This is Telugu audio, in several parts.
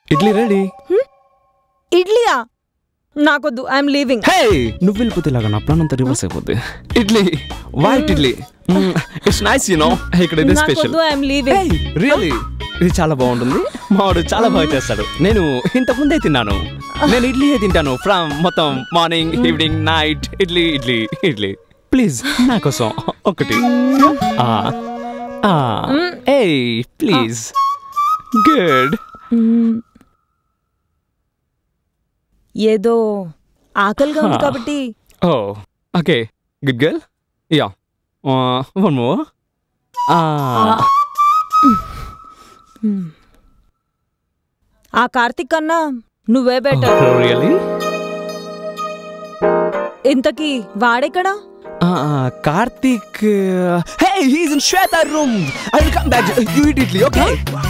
ఇడ్లీ రెడీ ఇడ్లీయా నాకొద్దు ఐఎమ్ లీవింగ్ హే నువ్వు వెళ్ళిపోతే ఇలాగా నా ప్లాన్ అంతా రివర్స్ అయిపోద్ది idli white idli it's nice you know ఇక్కడ ఇదే స్పెషల్ నాకొద్దు ఐఎమ్ లీవింగ్ రియల్లీ ఇది చాలా బాగుంటుంది మావాడు చాలా బాగా చేస్తాడు నేను ఇంతకు ముందే తిన్నాను నేను ఇడ్లీ తింటాను ఫ్రమ్ మొత్తం morning evening night idli idli idli please నా కోసం ఒకటి ఏ ప్లీజ్ గుడ్ ఏదో ఆకలిగా ఉంది Huh. కాబట్టి oh okay good girl yeah one more ఆ కార్తిక్ కన్నా నువ్వే బెటర్ రియల్లీ ఇంతకీ వాడెక్కడా Karthik hey he's in Shweta room I will come back you eat idli okay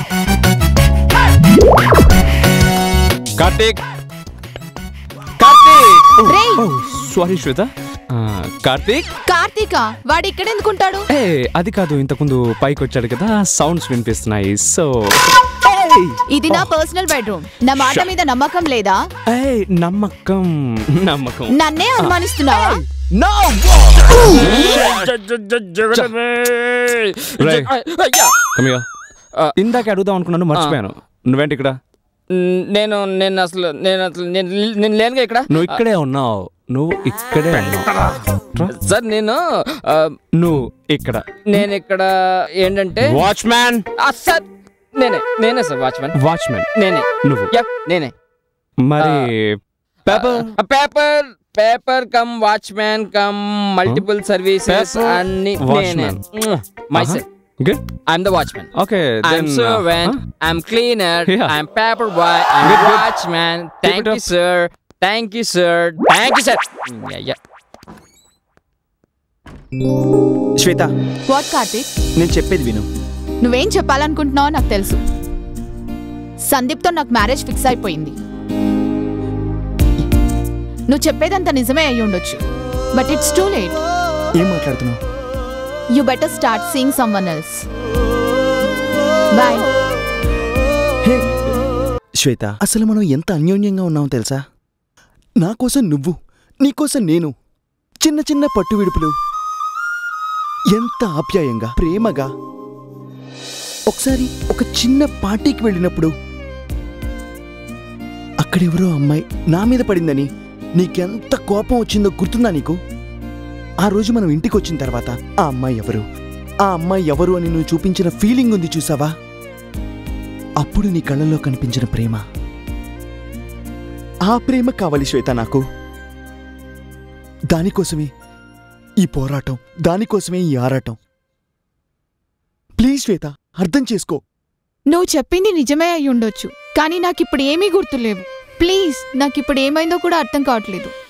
Karthik Karthik రేయ్. సారీ శ్వేత Ah, కార్తిక్ కార్తీక వాడు ఇక్కడ ఎందుకుంటాడు ఏ అది కాదు ఇంతకుముందు పైకి వచ్చాడు కదా సౌండ్స్ వినిపిస్తున్నాయి సో ఇది నా పర్సనల్ బెడ్రూమ్ నా మాట మీద నమ్మకం లేదా ఏ నమ్మకం నమ్మకం నన్నే అనుమానిస్తున్నావా నో రేయ్. కమియో ఇందాక అడుగుదాం అనుకున్నాను మర్చిపోయాను నువ్వేంటి ఇక్కడ నేను నేను అసలు నేను అసలు నేను నేను లేనుగా ఇక్కడ నువ్వు ఇక్కడే ఉన్నావు నువ్వు ఇక్కడే ఉన్నావు సార్ నేను ఆ, నువ్వు ఇక్కడ నేను ఇక్కడ ఏంటంటే వాచ్మ్యాన్ ఆ, సార్ నేనే నేనే సార్ వాచ్మెన్ వాచ్మెన్ నేనే నువ్వు యా నేనే మరి paper paper paper cum watchman cum multiple services Paper, అన్ని నేనే watchman. My Uh-huh. Cell good I'm the watchman okay I'm servant. I'm cleaner. Yeah. I'm paper boy. I'm Good, good. watchman. Thank it you, up. sir. Thank you, sir. Thank you, sir. Mm, Yeah, yeah. Shweta what Karthik నేను చెప్పేది విను నువ్వేం చెప్పాలనుకుంటున్నావో నాకు తెలుసు సందీప్తో నాకు మ్యారేజ్ ఫిక్స్ అయిపోయింది నువ్వు చెప్పేదంత నిజమే అయి ఉండొచ్చు బట్ ఇట్స్ టూ లేట్ ఏం మాట్లాడుతున్నావు you better start seeing someone else bye hey Shweta అసలు మనం ఎంత అన్యోన్యంగా ఉన్నామో తెలుసా నా కోసం నువ్వు నీకోసం నేను చిన్న చిన్న పట్టు విడుపులు ఎంత ఆప్యాయంగా ప్రేమగా ఒకసారి ఒక చిన్న పార్టీకి వెళ్ళినప్పుడు అక్కడెవరో అమ్మాయి నా మీద పడిందని నీకెంత కోపం వచ్చిందో గుర్తుందా నీకు ఆ రోజు మనం ఇంటికి వచ్చిన తర్వాత ఆ అమ్మాయి ఎవరు ఆ అమ్మాయి ఎవరు అని నువ్వు చూపించిన ఫీలింగ్ ఉంది చూసావా అప్పుడు నీ కళ్ళల్లో కనిపించిన ప్రేమ ఆ ప్రేమ కావాలి శ్వేత నాకు దానికోసమే ఈ పోరాటం దానికోసమే ఈ ఆరాటం ప్లీజ్ శ్వేత అర్థం చేసుకో నువ్వు చెప్పింది నిజమే అయి ఉండొచ్చు కానీ నాకు ఇప్పుడు ఏమీ గుర్తులేవు ప్లీజ్ నాకు ఇప్పుడు ఏమైందో కూడా అర్థం కావట్లేదు